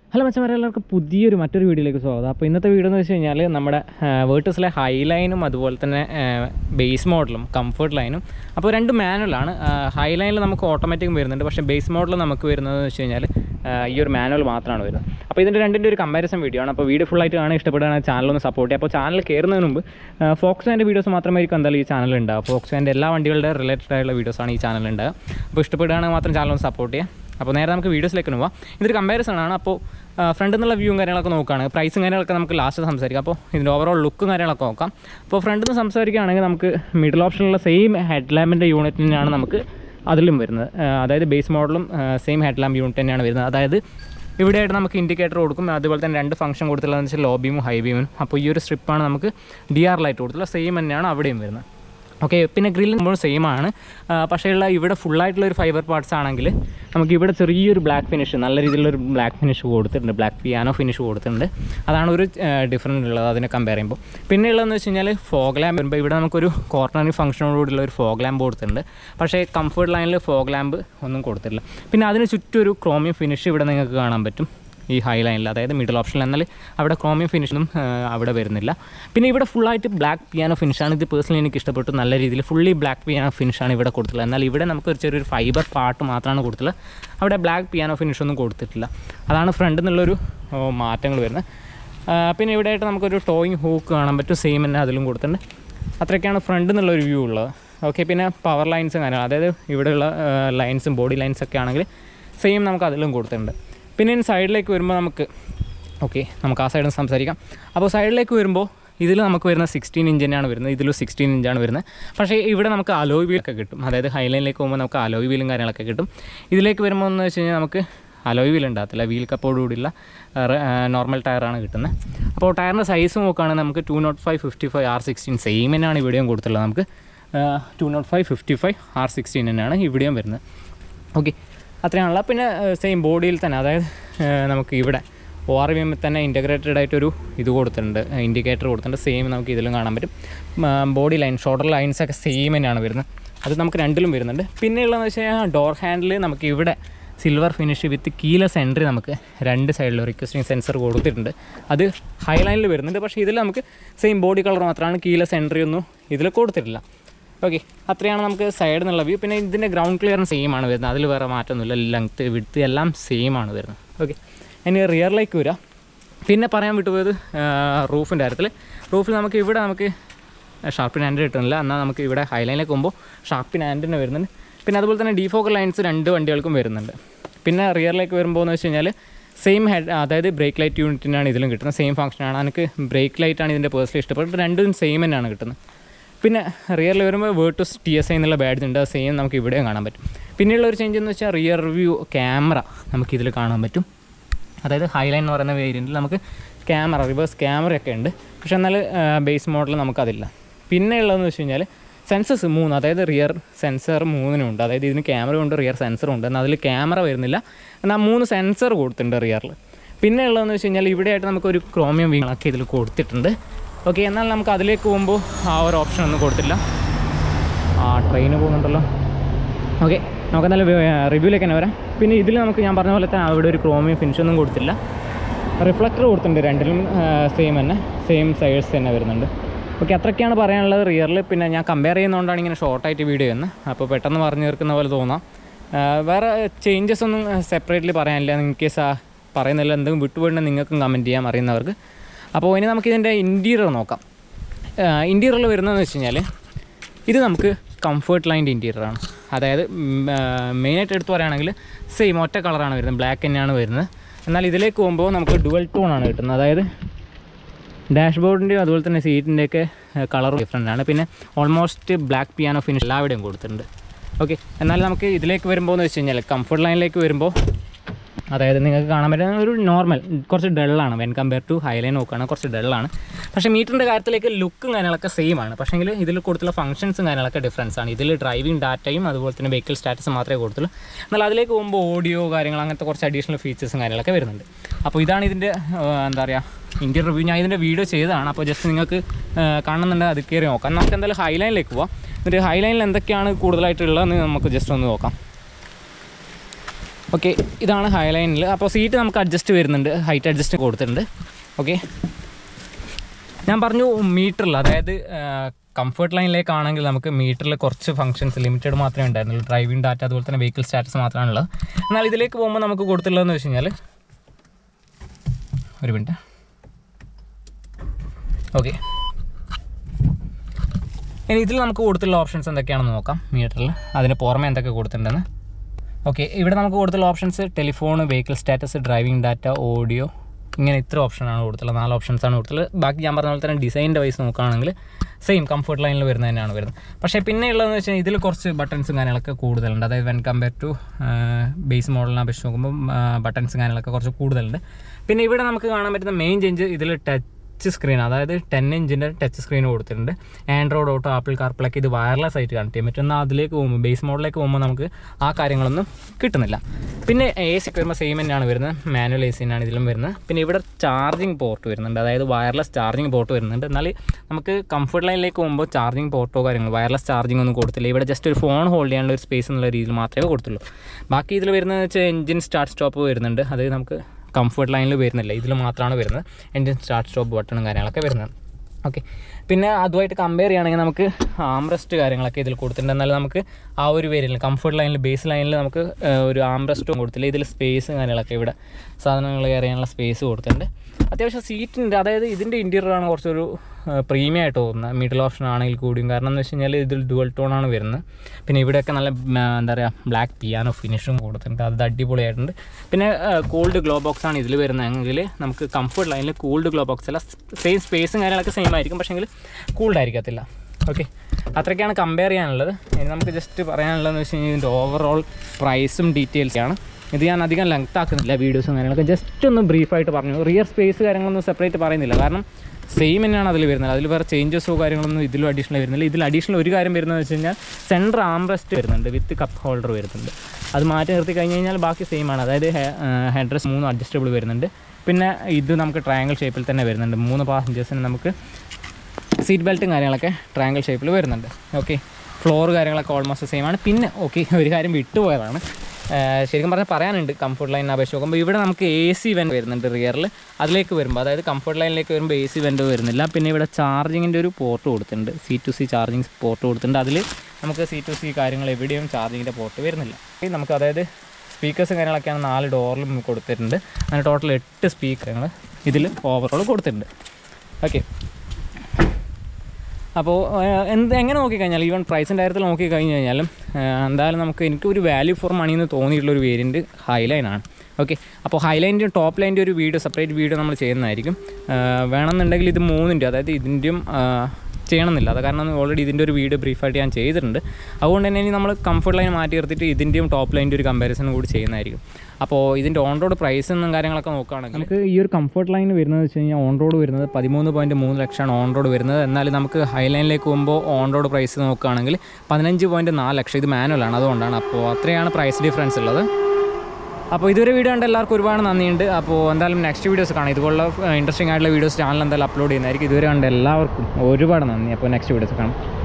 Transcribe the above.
hello മച്ചന്മാരെ എല്ലാവർക്കും പുതിയൊരു മറ്റൊരു വീഡിയോയിലേക്ക് സ്വാഗതം അപ്പോൾ ഇന്നത്തെ വീഡിയോ എന്ന് വെച്ച് കഴിഞ്ഞാൽ നമ്മുടെ വേർട്ടസിലെ ഹൈ ലൈനും അതുപോലെ തന്നെ ബേസ് മോഡലും കംഫർട്ട് ലൈനും അപ്പോൾ രണ്ട് മാനുവലാണ് ഹൈ ലൈനിൽ നമുക്ക് ഓട്ടോമാറ്റിക്കും വരുന്നുണ്ട് പക്ഷേ ബേസ് മോഡൽ നമുക്ക് വരുന്നത് വെച്ച് കഴിഞ്ഞാൽ ഈ ഒരു മാനുവൽ മാത്രമാണ് വരുന്നത് അപ്പോൾ ഇതിൻ്റെ രണ്ടിൻ്റെ ഒരു കമ്പാരിസൺ വീഡിയോ ആണ് അപ്പോൾ വീഡിയോ ഫുള്ളായിട്ട് കാണാൻ ഇഷ്ടപ്പെടുകയാണെങ്കിൽ ചാനൽ ഒന്ന് സപ്പോർട്ട് ചെയ്യുക അപ്പോൾ ചാനൽ കയറുന്നതിന് മുമ്പ് ഫോക്സോൻ്റെ വീഡിയോസ് മാത്രമായിരിക്കും എന്തായാലും ഈ ചാനൽ ഉണ്ടാകുക ഫോക്സോൻ്റെ എല്ലാ വണ്ടികളുടെ റിലേറ്റഡ് ആയിട്ടുള്ള വീഡിയോസാണ് ഈ ചാനൽ ഉണ്ടാകുക അപ്പോൾ ഇഷ്ടപ്പെടുകയാണെങ്കിൽ മാത്രം ചാനൽ ഒന്ന് സപ്പോർട്ട് ചെയ്യുക അപ്പോൾ നേരെ നമുക്ക് വീഡിയോസിലേക്ക് പോവാം ഇതൊരു കമ്പാരിസൺ ആണ് അപ്പോൾ ഫ്രണ്ടിൽ നിന്നുള്ള വ്യൂവും കാര്യങ്ങളൊക്കെ നോക്കുകയാണെങ്കിൽ പ്രൈസും കാര്യങ്ങളൊക്കെ നമുക്ക് ലാസ്റ്റ് സംസാരിക്കാം അപ്പോൾ ഇതിൻ്റെ ഓവറോൾ ലുക്കും കാര്യങ്ങളൊക്കെ നോക്കാം അപ്പോൾ ഫ്രണ്ടിൽ നിന്ന് സംസാരിക്കുകയാണെങ്കിൽ നമുക്ക് മിഡിൽ ഓപ്ഷനിലുള്ള സെയിം ഹെഡ് ലാമ്പിൻ്റെ യൂണിറ്റ് തന്നെയാണ് നമുക്ക് അതിലും വരുന്നത് ആ, അതായത് ബേസ് മോഡലും സെയിം ഹെഡ് ലാമ്പ് യൂണിറ്റ് തന്നെയാണ് വരുന്നത് അതായത് ഇവിടെയായിട്ട് നമുക്ക് ഇൻഡിക്കേറ്റർ കൊടുക്കും അതുപോലെ തന്നെ രണ്ട് ഫംഗ്ഷൻ കൊടുത്തുള്ളതെന്ന് വെച്ചാൽ ലോ ബീമും ഹൈ ബീമും അപ്പോൾ ഈ ഒരു സ്ട്രിപ്പാണ് നമുക്ക് ഡി ആർ ലൈറ്റ് കൊടുത്തുള്ള സെയിം തന്നെയാണ് അവിടെയും വരുന്നത് ഓക്കെ പിന്നെ ഗ്രില്ല് നമ്മൾ സെയിം ആണ് ആ, പക്ഷേ ഉള്ള ഇവിടെ ഫുള്ളായിട്ടുള്ള ഒരു ഫൈബർ പാർട്സ് ആണെങ്കിൽ നമുക്ക് ഇവിടെ ചെറിയൊരു ബ്ലാക്ക് ഫിനിഷ് നല്ല രീതിയിലുള്ളൊരു ബ്ലാക്ക് ഫിനിഷ് കൊടുത്തിട്ടുണ്ട് ബ്ലാക്ക് പിയാനോ ഫിനിഷ് കൊടുത്തിട്ടുണ്ട് അതാണ് ഒരു ഡിഫറൻറ്റ് ഉള്ളത് അതിനെ കമ്പയർ ചെയ്യുമ്പോൾ പിന്നെ ഉള്ളതെന്ന് വെച്ച് കഴിഞ്ഞാൽ ഫോഗ് ലാമ്പ് വരുമ്പോൾ ഇവിടെ നമുക്കൊരു കോർണറി ഫംഗ്ഷനോടുകൂടിയുള്ള ഒരു ഫോഗ് ലാമ്പ് കൊടുത്തിട്ടുണ്ട് പക്ഷേ കംഫർട്ട് ലൈനിൽ ഫോഗ് ലാമ്പ് ഒന്നും കൊടുത്തിട്ടില്ല പിന്നെ അതിന് ചുറ്റും ഒരു ക്രോമിയം ഫിനിഷ് ഇവിടെ നിങ്ങൾക്ക് കാണാൻ പറ്റും ഈ ഹൈ ലൈനിൽ അതായത് മിഡിൽ ഓപ്ഷനിൽ എന്നാൽ അവിടെ ക്രോമിയം ഫിനിഷൊന്നും അവിടെ വരുന്നില്ല പിന്നെ ഇവിടെ ഫുള്ളായിട്ട് ബ്ലാക്ക് പിയാനോ ഫിനിഷാണ് ഇത് പേഴ്സണലി എനിക്ക് ഇഷ്ടപ്പെട്ടു നല്ല രീതിയിൽ ഫുള്ളി ബ്ലാക്ക് പിയാനോ ഫിനിഷാണ് ഇവിടെ കൊടുത്തിട്ടുള്ളത് എന്നാൽ ഇവിടെ നമുക്ക് ഒരു ചെറിയൊരു ഫൈബർ പാർട്ട് മാത്രമാണ് കൊടുത്തിട്ടുള്ളത് അവിടെ ബ്ലാക്ക് പിയാനോ ഫിനിഷൊന്നും കൊടുത്തിട്ടില്ല അതാണ് ഫ്രണ്ടിൽ നിന്നുള്ളൊരു ഓ, മാറ്റങ്ങൾ വരുന്നത് ആ, പിന്നെ ഇവിടെ ആയിട്ട് നമുക്കൊരു ടോയിങ് ഹൂക്ക് കാണാൻ പറ്റും സെയിം തന്നെ അതിലും കൊടുത്തിട്ടുണ്ട് അത്രയൊക്കെയാണ് ഫ്രണ്ടിൽ നിന്നുള്ളൊരു വ്യൂ ഉള്ളത് ഓക്കെ പിന്നെ പവർ ലൈൻസും കാര്യങ്ങൾ അതായത് ഇവിടെയുള്ള ലൈൻസും ബോഡി ലൈൻസൊക്കെ ആണെങ്കിൽ സെയിം നമുക്ക് അതിലും കൊടുത്തിട്ടുണ്ട് പിന്നെ ഇനി സൈഡിലേക്ക് വരുമ്പോൾ നമുക്ക് ഓക്കെ നമുക്ക് ആ സൈഡിൽ നിന്ന് സംസാരിക്കാം അപ്പോൾ സൈഡിലേക്ക് വരുമ്പോൾ ഇതിൽ നമുക്ക് വരുന്ന സിക്സ്റ്റീൻ ഇഞ്ച് തന്നെയാണ് വരുന്നത് ഇതിലും സിക്സ്റ്റീൻ ഇഞ്ചാണ് വരുന്നത് പക്ഷേ ഇവിടെ നമുക്ക് അലോയ് വീലൊക്കെ കിട്ടും അതായത് ഹൈലൈനിലേക്ക് പോകുമ്പോൾ നമുക്ക് അലോയ് വീലും കാര്യങ്ങളൊക്കെ കിട്ടും ഇതിലേക്ക് വരുമ്പോൾ എന്ന് വെച്ച് കഴിഞ്ഞാൽ നമുക്ക് അലോയ് വീൽ ഉണ്ടാകത്തില്ല വീൽ കപ്പോടുകൂടിയുള്ള നോർമൽ ടയറാണ് കിട്ടുന്നത് അപ്പോൾ ടയറിൻ്റെ സൈസ് നോക്കുകയാണെങ്കിൽ നമുക്ക് two nought five fifty five R sixteen same തന്നെയാണ് ഇവിടെയും കൊടുത്തുള്ളത് നമുക്ക് two nought five fifty five R sixteen തന്നെയാണ് ഇവിടെയും വരുന്നത് ഓക്കെ അത്രയാണുള്ള പിന്നെ സെയിം ബോഡിയിൽ തന്നെ അതായത് ഏഹ് നമുക്ക് ഇവിടെ ഒ ആർ വി എമ്മിൽ തന്നെ ഇൻറ്റഗ്രേറ്റഡ് ആയിട്ടൊരു ഇത് കൊടുത്തിട്ടുണ്ട് ഇൻഡിക്കേറ്റർ കൊടുത്തിട്ടുണ്ട് സെയിം നമുക്ക് ഇതിലും കാണാൻ പറ്റും ബോഡി ലൈൻ ഷോൾഡർ ലൈൻസൊക്കെ സെയിം തന്നെയാണ് വരുന്നത് അത് നമുക്ക് രണ്ടിലും വരുന്നുണ്ട് പിന്നെ ഉള്ളതെന്ന് വെച്ച് കഴിഞ്ഞാൽ ഡോർ ഹാൻഡിൽ നമുക്ക് ഇവിടെ silver finish with keyless entry നമുക്ക് രണ്ട് സൈഡിലും റിക്വസ്റ്റിംഗ് സെൻസർ കൊടുത്തിട്ടുണ്ട് അത് ഹൈ ലൈനിൽ വരുന്നുണ്ട് പക്ഷേ ഇതിൽ നമുക്ക് സെയിം ബോഡി കളർ മാത്രമാണ് കീലെസ് എൻട്രി ഒന്നും ഇതിൽ കൊടുത്തിട്ടില്ല ഓക്കെ അത്രയാണ് നമുക്ക് സൈഡിൽ നിന്നുള്ള വ്യൂ പിന്നെ ഇതിൻ്റെ ഗ്രൗണ്ട് ക്ലിയറൻസ് സെയിം ആണ് വരുന്നത് അതിൽ വേറെ മാറ്റമൊന്നുമില്ല ലെങ്ത്ത് വിടുത്ത് എല്ലാം സെയിം ആണ് വരുന്നത് ഓക്കെ ഇനി റിയറിലേക്ക് വരാം പിന്നെ പറയാൻ വിട്ടുപോയത് റൂഫിൻ്റെ കാര്യത്തിൽ റൂഫിൽ നമുക്ക് ഇവിടെ നമുക്ക് ഷാർപ്പിൻ ആൻഡ് കിട്ടുന്നില്ല എന്നാൽ നമുക്ക് ഇവിടെ ഹൈലൈനിലേക്ക് പോകുമ്പോൾ ഷാർപ്പിൻ ആൻഡ് തന്നെ വരുന്നുണ്ട് പിന്നെ അതുപോലെ തന്നെ ഡിഫോക്കൽ ലൈൻസ് രണ്ട് വണ്ടികൾക്കും വരുന്നുണ്ട് പിന്നെ റിയറിലേക്ക് വരുമ്പോൾ എന്ന് വെച്ച് കഴിഞ്ഞാൽ സെയിം ഹെഡ് അതായത് ബ്രേക്ക് ലൈറ്റ് യൂണിറ്റിനാണ് ഇതിലും കിട്ടുന്നത് സെയിം ഫംഗ്ഷനാണ് എനിക്ക് ബ്രേക്ക് ലൈറ്റാണ് ഇതിൻ്റെ പേഴ്സണലി ഇഷ്ടപ്പെട്ടത് രണ്ടും സെയിം തന്നെയാണ് കിട്ടുന്നത് പിന്നെ റിയറിൽ വരുമ്പോൾ വേർട്ടസ് ടി എസ് ഐ എന്നുള്ള ബാഡ്ജ് ഉണ്ട് അത് സെയിം നമുക്ക് ഇവിടെയും കാണാൻ പറ്റും പിന്നെയുള്ള ഒരു ചേഞ്ച് എന്ന് വെച്ചാൽ റിയർ വ്യൂ ക്യാമറ നമുക്ക് ഇതിൽ കാണാൻ പറ്റും അതായത് ഹൈലൈൻ എന്ന് പറയുന്ന വേരിയൻറ്റിൽ നമുക്ക് ക്യാമറ റിവേഴ്സ് ക്യാമറയൊക്കെ ഉണ്ട് പക്ഷെ എന്നാൽ ബേസ് മോഡൽ നമുക്കതില്ല പിന്നെ ഉള്ളതെന്ന് വെച്ച് കഴിഞ്ഞാൽ സെൻസസ് മൂന്ന് അതായത് റിയർ സെൻസർ മൂന്നിനും ഉണ്ട് അതായത് ഇതിന് ക്യാമറ ഉണ്ട് റിയർ സെൻസറും ഉണ്ട് എന്നാൽ അതിൽ ക്യാമറ വരുന്നില്ല എന്നാൽ മൂന്ന് സെൻസർ കൊടുത്തിട്ടുണ്ട് റിയറിൽ പിന്നെ ഉള്ളതെന്ന് വെച്ച് കഴിഞ്ഞാൽ ഇവിടെയായിട്ട് നമുക്കൊരു ക്രോമിയം വീങ്ങളൊക്കെ ഇതിൽ കൊടുത്തിട്ടുണ്ട് ഓക്കെ എന്നാൽ നമുക്ക് അതിലേക്ക് പോകുമ്പോൾ ആ ഒരു ഓപ്ഷൻ ഒന്നും കൊടുത്തില്ല ആ ട്രെയിന് പോകുന്നുണ്ടല്ലോ ഓക്കെ നമുക്ക് എന്തായാലും റിവ്യൂലേക്ക് തന്നെ വരാം പിന്നെ ഇതിൽ നമുക്ക് ഞാൻ പറഞ്ഞ പോലെ തന്നെ അവിടെ ഒരു ക്രോമിയം ഫിനിഷ് ഒന്നും കൊടുത്തില്ല റിഫ്ലക്ടർ കൊടുത്തിട്ടുണ്ട് രണ്ടിലും സെയിം തന്നെ സെയിം സൈഡ്സ് തന്നെ വരുന്നുണ്ട് ഓക്കെ അത്രയ്ക്കാണ് പറയാനുള്ളത് റിയറിൽ പിന്നെ ഞാൻ കമ്പയർ ചെയ്യുന്നതുകൊണ്ടാണ് ഇങ്ങനെ ഷോർട്ടായിട്ട് വീഡിയോ ചെയ്യുന്നത് അപ്പോൾ പെട്ടെന്ന് പറഞ്ഞു തീർക്കുന്ന പോലെ തോന്നാം ആ, വേറെ ചേഞ്ചസ് ഒന്നും സെപ്പറേറ്റ്ലി പറയാനില്ല ഇൻ കേസ് ആ പറയുന്നില്ല എന്തെങ്കിലും വിട്ടുപോയിട്ടുണ്ടെങ്കിൽ നിങ്ങൾക്കും കമൻറ്റ് ചെയ്യാം അറിയുന്നവർക്ക് അപ്പോൾ ഇനി നമുക്കിതിൻ്റെ ഇൻറ്റീരിയർ നോക്കാം ഇൻറ്റീരിയറിൽ വരുന്നതെന്ന് വെച്ച് കഴിഞ്ഞാൽ ഇത് നമുക്ക് കംഫർട്ട് ലൈൻ്റെ ഇൻറ്റീരിയറാണ് അതായത് മെയിനായിട്ട് എടുത്ത് പറയുകയാണെങ്കിൽ സെയിം ഒറ്റ കളറാണ് വരുന്നത് ബ്ലാക്ക് തന്നെയാണ് വരുന്നത് എന്നാൽ ഇതിലേക്ക് പോകുമ്പോൾ നമുക്ക് ഡുവൽ ടോൺ ആണ് കിട്ടുന്നത് അതായത് ഡാഷ്ബോർഡിൻ്റെയും അതുപോലെ തന്നെ സീറ്റിൻ്റെയൊക്കെ കളർ ഡിഫറെൻ്റ് ആണ് പിന്നെ ഓൾമോസ്റ്റ് ബ്ലാക്ക് പിയാനോ ഫിനിഷ് എല്ലാവിടെയും കൊടുത്തിട്ടുണ്ട് ഓക്കെ എന്നാൽ നമുക്ക് ഇതിലേക്ക് വരുമ്പോൾ എന്ന് വെച്ച് കഴിഞ്ഞാൽ കംഫർട്ട് ലൈനിലേക്ക് വരുമ്പോൾ അതായത് നിങ്ങൾക്ക് കാണാൻ പറ്റുന്ന ഒരു നോർമൽ കുറച്ച് ഡള്ളാണ് വെൻ കമ്പയർ ടു ഹൈലൈൻ നോക്കുകയാണെങ്കിൽ കുറച്ച് ഡള്ളാണ് പക്ഷേ മീറ്ററിൻ്റെ കാര്യത്തിലേക്ക് ലുക്കും കാര്യങ്ങളൊക്കെ സെയിം ആണ് പക്ഷേങ്കിൽ ഇതിൽ കൊടുത്തുള്ള ഫംഗ്ഷൻസും കാര്യങ്ങളൊക്കെ ഡിഫറൻസ് ആണ് ഇതിൽ ഡ്രൈവിംഗ് ഡാറ്റയും അതുപോലെ തന്നെ വെഹിക്കിൾ സ്റ്റാറ്റസ് മാത്രമേ കൊടുത്തുള്ളൂ എന്നാൽ അതിലേക്ക് പോകുമ്പോൾ ഓഡിയോ കാര്യങ്ങൾ അങ്ങനത്തെ കുറച്ച് അഡീഷണൽ ഫീച്ചേഴ്സും കാര്യങ്ങളൊക്കെ വരുന്നുണ്ട് അപ്പോൾ ഇതാണ് ഇതിൻ്റെ എന്താ പറയുക ഇന്ത്യൻ റിവ്യൂ ഞാൻ ഇതിൻ്റെ വീഡിയോ ചെയ്തതാണ് അപ്പോൾ ജസ്റ്റ് നിങ്ങൾക്ക് ആ, കാണുന്നുണ്ടെങ്കിൽ അത് കയറി നോക്കാം നമുക്ക് എന്തായാലും ഹൈലൈനിലേക്ക് പോവാം എന്നിട്ട് ഹൈലൈനിൽ എന്തൊക്കെയാണ് കൂടുതലായിട്ടുള്ളതെന്ന് നമുക്ക് ജസ്റ്റ് ഒന്ന് നോക്കാം ഓക്കെ ഇതാണ് ഹൈലൈനിൽ അപ്പോൾ സീറ്റ് നമുക്ക് അഡ്ജസ്റ്റ് വരുന്നുണ്ട് ഹൈറ്റ് അഡ്ജസ്റ്റ് കൊടുത്തിട്ടുണ്ട് ഓക്കെ ഞാൻ പറഞ്ഞു മീറ്ററിൽ അതായത് കംഫർട്ട് ലൈനിലേക്കാണെങ്കിൽ നമുക്ക് മീറ്ററിൽ കുറച്ച് ഫംഗ്ഷൻസ് ലിമിറ്റഡ് മാത്രമേ ഉണ്ടായിരുന്നുള്ളൂ ഡ്രൈവിംഗ് ഡാറ്റ അതുപോലെ തന്നെ വെഹിക്കിൾ സ്റ്റാറ്റസ് മാത്രമാണുള്ളത് എന്നാൽ ഇതിലേക്ക് പോകുമ്പോൾ നമുക്ക് കൊടുത്തുള്ളതെന്ന് വെച്ച് കഴിഞ്ഞാൽ ഒരു മിനിറ്റ് ഓക്കെ ഇനി ഇതിൽ നമുക്ക് കൊടുത്തുള്ള ഓപ്ഷൻസ് എന്തൊക്കെയാണെന്ന് നോക്കാം മീറ്ററിൽ അതിന് പുറമെ എന്തൊക്കെ കൊടുത്തിട്ടുണ്ടെന്ന് ഓക്കെ ഇവിടെ നമുക്ക് കൊടുത്തുള്ള options telephone vehicle status driving data audio ഇങ്ങനെ ഇത്ര ഓപ്ഷനാണ് കൊടുത്തുള്ളത് നാല് ഓപ്ഷൻസാണ് കൊടുത്തുള്ളത് ബാക്കി ഞാൻ പറഞ്ഞ പോലെ തന്നെ ഡിസൈനിൻ്റെ വൈസ് നോക്കുകയാണെങ്കിൽ സെയിം കംഫർട്ട് ലൈനിൽ വരുന്ന തന്നെയാണ് വരുന്നത് പക്ഷേ പിന്നെ ഉള്ളതെന്ന് വെച്ചാൽ ഇതിൽ കുറച്ച് ബട്ടൺസും കാര്യങ്ങളൊക്കെ കൂടുതലുണ്ട് അതായത് വെൻ കമ്പയർ ടു ബേസ് മോഡലിനെ അപേക്ഷിച്ച് നോക്കുമ്പോൾ ബട്ടൺസും കാര്യങ്ങളൊക്കെ കുറച്ച് കൂടുതലുണ്ട് പിന്നെ ഇവിടെ നമുക്ക് കാണാൻ പറ്റുന്ന മെയിൻ ചേഞ്ച് ഇതിൽ ടച്ച് സ്ക്രീൻ അതായത് ടെൻ ഇഞ്ചിൻ്റെ ടച്ച് സ്ക്രീൻ കൊടുത്തിട്ടുണ്ട് ആൻഡ്രോയിഡ് ഓട്ടോ ആപ്പിൾ കാർപ്പിളൊക്കെ ഇത് വയർലെസ് ആയിട്ട് കണക്ട് ചെയ്യാൻ പറ്റും എന്നാൽ അതിലേക്ക് പോകുമ്പോൾ ബേസ് മോഡലിലേക്ക് പോകുമ്പോൾ നമുക്ക് ആ കാര്യങ്ങളൊന്നും കിട്ടുന്നില്ല പിന്നെ എ സി വരുമ്പോൾ സെയിം തന്നെയാണ് വരുന്നത് മാനുവൽ എ സി തന്നെയാണ് ഇതിലും വരുന്നത് പിന്നെ ഇവിടെ ചാർജിങ് പോർട്ട് വരുന്നുണ്ട് അതായത് വയർലെസ് ചാർജിങ് പോർട്ട് വരുന്നുണ്ട് എന്നാൽ നമുക്ക് കംഫർട്ട് ലൈനിലേക്ക് പോകുമ്പോൾ ചാർജിങ് പോർട്ടോ കാര്യങ്ങൾ വയർലെസ് ചാർജിങ് ഒന്നും കൊടുത്തില്ല ഇവിടെ ജസ്റ്റ് ഒരു ഫോൺ ഹോൾഡ് ചെയ്യാനുള്ള ഒരു സ്പേസ് എന്നുള്ള രീതിയിൽ മാത്രമേ കൊടുത്തുള്ളൂ ബാക്കി ഇതിൽ വരുന്നത് വെച്ചാൽ എഞ്ചിൻ സ്റ്റാർട്ട് സ്റ്റോപ്പ് വരുന്നുണ്ട് അത് നമുക്ക് കംഫർട്ട് ലൈനിൽ വരുന്നില്ല ഇതിൽ മാത്രമാണ് വരുന്നത് എൻജിൻ സ്റ്റാർട്ട് സ്റ്റോപ്പ് ബട്ടണും കാര്യങ്ങളൊക്കെ വരുന്നത് ഓക്കെ പിന്നെ അതുമായിട്ട് കമ്പയർ ചെയ്യുകയാണെങ്കിൽ നമുക്ക് ആംറസ്റ്റ് കാര്യങ്ങളൊക്കെ ഇതിൽ കൊടുത്തിട്ടുണ്ട് എന്നാൽ നമുക്ക് ആ ഒരു വേരിയൻറ്റിൽ കംഫർട്ട് ലൈനിൽ ബേസ് ലൈനിൽ നമുക്ക് ആ, ഒരു ആംറസ്റ്റും കൊടുത്തില്ല ഇതിൽ സ്പേസ് കാര്യങ്ങളൊക്കെ ഇവിടെ സാധനങ്ങൾ കയറിയാനുള്ള സ്പേസ് കൊടുത്തിട്ടുണ്ട് അത്യാവശ്യം സീറ്റിൻ്റെ അതായത് ഇതിൻ്റെ ഇൻറ്റീരിയറാണ് കുറച്ചൊരു പ്രീമിയം ആയിട്ട് തോന്നുന്നത് മിഡിൽ ഓപ്ഷൻ ആണെങ്കിൽ കൂടിയും കാരണം എന്ന് വെച്ച് കഴിഞ്ഞാൽ ഇതിൽ ഡുവൽ ടോൺ ആണ് വരുന്നത് പിന്നെ ഇവിടെയൊക്കെ നല്ല ഉം, എന്താ പറയുക ബ്ലാക്ക് പിയാനോ ഫിനിഷും കൊടുത്തിട്ടുണ്ട് അത് അടിപൊളിയായിട്ടുണ്ട് പിന്നെ കൂൾഡ് ഗ്ലോ ബോക്സ് ആണ് ഇതിൽ വരുന്നതെങ്കിൽ നമുക്ക് കംഫർട്ട് ലൈനിൽ കൂൾഡ് ഗ്ലോ ബോക്സ് അല്ല സെയിം സ്പേസും കാര്യങ്ങളൊക്കെ സെയിം ആയിരിക്കും പക്ഷേങ്കിൽ കൂൾഡ് ആയിരിക്കത്തില്ല ഓക്കെ അത്രയ്ക്കാണ് കമ്പയർ ചെയ്യാനുള്ളത് ഇനി നമുക്ക് ജസ്റ്റ് പറയാനുള്ളതെന്ന് വെച്ച് കഴിഞ്ഞാൽ ഇതിൻ്റെ ഓവറോൾ പ്രൈസും ഡീറ്റെയിൽസാണ് ഇത് ഞാൻ അധികം ലെങ്ത് ആക്കുന്നില്ല വീഡിയോസും കാര്യങ്ങളൊക്കെ ജസ്റ്റ് ഒന്ന് ബ്രീഫായിട്ട് പറഞ്ഞു റിയർ സ്പേസ് കാര്യങ്ങളൊന്നും സെപ്പറേറ്റ് പറയുന്നില്ല കാരണം സെയിം തന്നെയാണ് അതിൽ വരുന്നത് അതിൽ വേറെ ചേഞ്ചസോ കാര്യങ്ങളൊന്നും ഇതിലും അഡീഷണൽ വരുന്നില്ല ഇതിൽ അഡീഷണൽ ഒരു കാര്യം വരുന്നത് വെച്ച് കഴിഞ്ഞാൽ സെൻറ്റർ ആംറസ്റ്റ് വരുന്നുണ്ട് വിത്ത് കപ്പ് ഹോൾഡർ വരുന്നുണ്ട് അത് മാറ്റി നിർത്തി കഴിഞ്ഞ് കഴിഞ്ഞാൽ ബാക്കി സെയിം ആണ് അതായത് ഹെഡ് റെസ്റ്റ് മൂന്ന് അഡ്ജസ്റ്റബിൾ വരുന്നുണ്ട് പിന്നെ ഇത് നമുക്ക് ട്രയാങ്കിൾ ഷേപ്പിൽ തന്നെ വരുന്നുണ്ട് മൂന്ന് പാസഞ്ചേഴ്സിന് നമുക്ക് സീറ്റ് ബെൽറ്റും കാര്യങ്ങളൊക്കെ ട്രയാങ്കിൾ ഷേപ്പിൽ വരുന്നുണ്ട് ഓക്കെ ഫ്ലോർ കാര്യങ്ങളൊക്കെ ഓൾമോസ്റ്റ് സെയിം ആണ് പിന്നെ ഓക്കെ ഒരു കാര്യം വിട്ടുപോയതാണ് ആഹ് ശരിക്കും പറഞ്ഞാൽ പറയാനുണ്ട് കംഫർട്ട് ലൈൻ അപേക്ഷിച്ച് നോക്കുമ്പോൾ ഇവിടെ നമുക്ക് എ സി വെൻ്റ് വരുന്നുണ്ട് റിയറിൽ അതിലേക്ക് വരുമ്പോൾ അതായത് കംഫർട്ട് ലൈനിലേക്ക് വരുമ്പോൾ എ സി വെൻ്റ് വരുന്നില്ല പിന്നെ ഇവിടെ ചാർജിങ്ങിൻ്റെ ഒരു പോർട്ട് കൊടുത്തിട്ടുണ്ട് C to C charging port കൊടുത്തിട്ടുണ്ട് അതിൽ നമുക്ക് സി ടു സി കാര്യങ്ങൾ എവിടെയും ചാർജിങ്ങിൻ്റെ പോർട്ട് വരുന്നില്ല ഈ നമുക്ക് അതായത് സ്പീക്കേഴ്സും കാര്യങ്ങളൊക്കെയാണ് നാല് ഡോറിലും കൊടുത്തിട്ടുണ്ട് അങ്ങനെ ടോട്ടൽ എട്ട് സ്പീക്കറുകൾ ഇതിൽ ഓവറോൾ കൊടുത്തിട്ടുണ്ട് ഓക്കെ അപ്പോൾ എന്ത് എങ്ങനെ നോക്കിക്കഴിഞ്ഞാൽ ഈവൻ പ്രൈസിൻ്റെ കാര്യത്തിൽ നോക്കിക്കഴിഞ്ഞ് കഴിഞ്ഞാലും ആ, എന്തായാലും നമുക്ക് എനിക്ക് ഒരു വാല്യൂ ഫോർ മണി എന്ന് തോന്നിയിട്ടുള്ള ഒരു വേരിയൻറ്റ് ഹൈലൈനാണ് ഓക്കെ അപ്പോൾ ഹൈലൈൻ്റെയും ടോപ്പ് ലൈൻ്റെ ഒരു വീഡിയോ സെപ്പറേറ്റ് വീഡിയോ നമ്മൾ ചെയ്യുന്നതായിരിക്കും ആ, വേണമെന്നുണ്ടെങ്കിൽ ഇത് മൂന്നിൻ്റെ അതായത് ഇതിൻ്റെയും ആ, ചെയ്യണമെന്നില്ല അത് കാരണം ഓൾറെഡി ഇതിൻ്റെ ഒരു വീഡിയോ ബ്രീഫായിട്ട് ഞാൻ ചെയ്തിട്ടുണ്ട് അതുകൊണ്ട് തന്നെ ഇനി നമ്മൾ കംഫർട്ട് ലൈൻ മാറ്റി നിർത്തിയിട്ട് ഇതിൻ്റെയും ടോപ്പ് ലൈൻ്റെ ഒരു കമ്പാരിസൺ കൂടി ചെയ്യുന്നതായിരിക്കും അപ്പോൾ ഇതിൻ്റെ ഓൺ റോഡ് പ്രൈസ് എന്നും കാര്യങ്ങളൊക്കെ നോക്കുകയാണെങ്കിൽ നമുക്ക് ഈ ഒരു കംഫർട്ട് ലൈൻ വരുന്നത് വെച്ച് കഴിഞ്ഞാൽ ഓൺ റോഡ് വരുന്നത് പതിമൂന്ന് പോയിൻറ്റ് മൂന്ന് ലക്ഷമാണ് ഓൺ റോഡ് വരുന്നത് എന്നാൽ നമുക്ക് ഹൈ ലൈനിലേക്ക് പോകുമ്പോൾ ഓൺ റോഡ് പ്രൈസ് നോക്കുകയാണെങ്കിൽ പതിനഞ്ച് പോയിൻറ്റ് നാല് ലക്ഷം ഇത് മാനുവലാണ് അതുകൊണ്ടാണ് അപ്പോൾ അത്രയാണ് പ്രൈസ് ഡിഫറൻസ് ഉള്ളത് അപ്പോൾ ഇതുവരെ വീഡിയോ കണ്ട എല്ലാവർക്കും ഒരുപാട് നന്ദിയുണ്ട് അപ്പോൾ എന്തായാലും നെക്സ്റ്റ് വീഡിയോസ് കാണാം ഇതുപോലുള്ള ഇൻട്രസ്റ്റിംഗ് ആയിട്ടുള്ള വീഡിയോസ് ചാനൽ എന്തായാലും അപ്ലോഡ് ചെയ്യുന്നതായിരിക്കും ഇതുവരെ കണ്ട എല്ലാവർക്കും ഒരുപാട് നന്ദി അപ്പോൾ നെക്സ്റ്റ് വീഡിയോസ് കാണാം